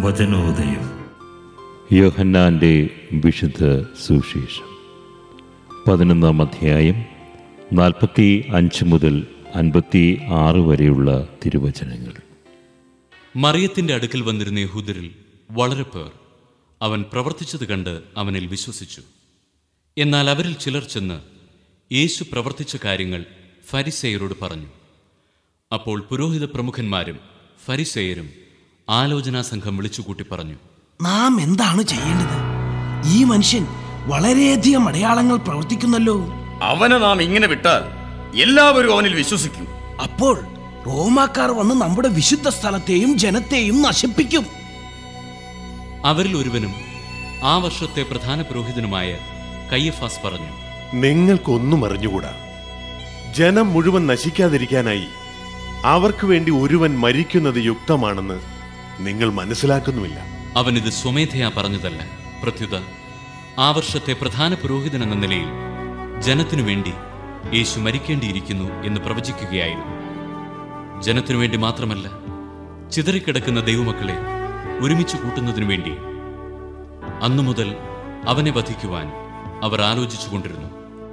വചനോദയം യോഹന്നാൻ്റെ വിശുദ്ധ സുവിശേഷം പതിനൊന്നാം അധ്യായം നാൽപ്പത്തി അഞ്ച് മുതൽ അൻപത്തി ആറ് വരെയുള്ള തിരുവചനങ്ങൾ മറിയത്തിന്റെ അടുക്കൽ വന്നിരുന്ന യഹൂദരിൽ വളരെ പേർ അവൻ പ്രവർത്തിച്ചത് കണ്ട് അവനിൽ വിശ്വസിച്ചു എന്നാൽ അവരിൽ ചിലർ ചെന്ന് യേശു പ്രവർത്തിച്ച കാര്യങ്ങൾ ഫരിസേയരോട് പറഞ്ഞു അപ്പോൾ പുരോഹിത പ്രമുഖന്മാരും ഫരിസേയരും ആലോചനാ സംഘം വിളിച്ചുകൂട്ടി പറഞ്ഞു നാം എന്താണ് ചെയ്യേണ്ടത് ഈ മനുഷ്യൻ വളരെയധികം അടയാളങ്ങൾ പ്രവർത്തിക്കുന്നല്ലോ അവനെ നാം ഇങ്ങനെ വിട്ടാൽ എല്ലാവരും അവനിൽ വിശ്വസിക്കും അപ്പോൾ റോമാക്കാർ വന്ന് നമ്മുടെ വിശുദ്ധ സ്ഥലത്തെയും ജനത്തെയും നശിപ്പിക്കും അവരിൽ ഒരുവനും ആ വർഷത്തെ പ്രധാന പുരോഹിതനുമായ കയ്യഫാസ് പറഞ്ഞു നിങ്ങൾക്കൊന്നും അറിഞ്ഞുകൂടാ ജനം മുഴുവൻ നശിക്കാതിരിക്കാനായി അവർക്ക് വേണ്ടി ഒരുവൻ മരിക്കുന്നത് യുക്തമാണെന്ന് നിങ്ങൾ മനസ്സിലാക്കുന്നുമില്ല അവനിത് സ്വമേധയാ പറഞ്ഞതല്ല പ്രത്യുത ആ വർഷത്തെ പ്രധാന പുരോഹിതൻ എന്ന നിലയിൽ ജനത്തിനു വേണ്ടി യേശു മരിക്കേണ്ടിയിരിക്കുന്നു എന്ന് പ്രവചിക്കുകയായിരുന്നു ജനത്തിനു വേണ്ടി മാത്രമല്ല ചിതറിക്കിടക്കുന്ന ദൈവമക്കളെ ഒരുമിച്ച് കൂട്ടുന്നതിനു വേണ്ടി അന്നു മുതൽ അവനെ വധിക്കുവാൻ അവർ ആലോചിച്ചുകൊണ്ടിരുന്നു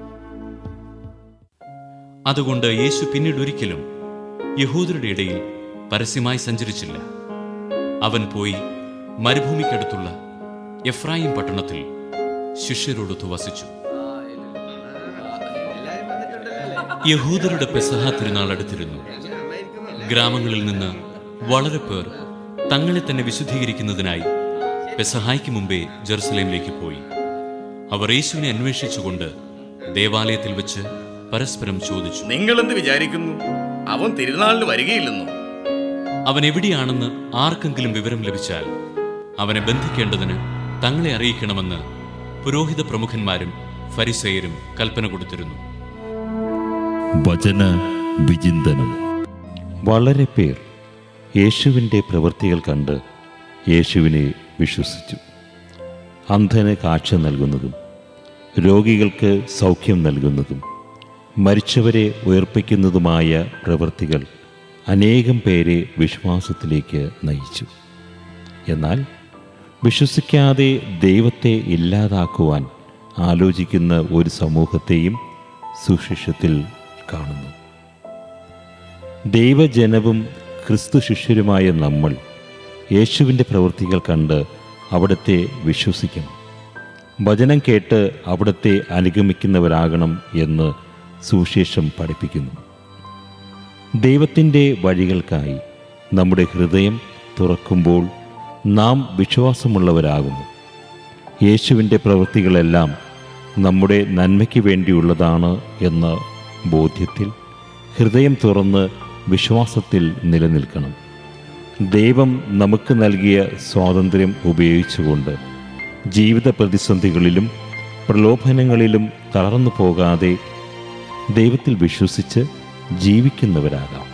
അതുകൊണ്ട് യേശു പിന്നീട് ഒരിക്കലും യഹൂദരുടെ ഇടയിൽ പരസ്യമായി സഞ്ചരിച്ചില്ല അവൻ പോയി മരുഭൂമിക്കടുത്തുള്ള എഫ്രായിം പട്ടണത്തിൽ ശിഷ്യരോടൊത്തു വസിച്ചു യഹൂദരുടെ പെസഹ തിരുനാൾ അടുത്തിരുന്നു ഗ്രാമങ്ങളിൽ നിന്ന് വളരെ പേർ തങ്ങളെ തന്നെ വിശുദ്ധീകരിക്കുന്നതിനായി പെസഹായ്ക്ക് മുമ്പേ ജെറുസലേമിലേക്ക് പോയി അവർ യേശുവിനെ അന്വേഷിച്ചുകൊണ്ട് ദേവാലയത്തിൽ വെച്ച് പരസ്പരം ചോദിച്ചു നിങ്ങൾ എന്ത് വിചാരിക്കുന്നു അവൻ തിരുനാളിന് വരികയില്ലെന്നോ അവൻ എവിടെയാണെന്ന് ആർക്കെങ്കിലും വിവരം ലഭിച്ചാൽ അവനെ ബന്ധിക്കേണ്ടതിന് തങ്ങളെ അറിയിക്കണമെന്ന് പുരോഹിത പ്രമുഖന്മാരും ഫരിസേയരും കൽപ്പന കൊടുത്തിരുന്നു വചന വിചിന്തനം വളരെ പേർ യേശുവിൻ്റെ പ്രവൃത്തികൾ കണ്ട് യേശുവിനെ വിശ്വസിച്ചു അന്ധന് കാഴ്ച നൽകുന്നതും രോഗികൾക്ക് സൗഖ്യം നൽകുന്നതും മരിച്ചവരെ ഉയർപ്പിക്കുന്നതുമായ പ്രവൃത്തികൾ അനേകം പേരെ വിശ്വാസത്തിലേക്ക് നയിച്ചു എന്നാൽ വിശ്വസിക്കാതെ ദൈവത്തെ ഇല്ലാതാക്കുവാൻ ആലോചിക്കുന്ന ഒരു സമൂഹത്തെയും സുശിഷ്യത്തിൽ കാണുന്നു ദൈവജനവും ക്രിസ്തു ശിഷ്യരുമായ നമ്മൾ യേശുവിൻ്റെ പ്രവൃത്തികൾ കണ്ട് അവിടത്തെ വിശ്വസിക്കണം വചനം കേട്ട് അവിടത്തെ അനുഗമിക്കുന്നവരാകണം എന്ന് സുവിശേഷം പഠിപ്പിക്കുന്നു ദൈവത്തിൻ്റെ വഴികൾക്കായി നമ്മുടെ ഹൃദയം തുറക്കുമ്പോൾ നാം വിശ്വാസമുള്ളവരാകുന്നു യേശുവിൻ്റെ പ്രവൃത്തികളെല്ലാം നമ്മുടെ നന്മയ്ക്ക് വേണ്ടിയുള്ളതാണ് എന്ന ബോധ്യത്തിൽ ഹൃദയം തുറന്ന് വിശ്വാസത്തിൽ നിലനിൽക്കണം ദൈവം നമുക്ക് നൽകിയ സ്വാതന്ത്ര്യം ഉപയോഗിച്ചുകൊണ്ട് ജീവിത പ്രതിസന്ധികളിലും പ്രലോഭനങ്ങളിലും തളർന്നു പോകാതെ ദൈവത്തിൽ വിശ്വസിച്ച് ജീവിക്കുന്നവരാകാം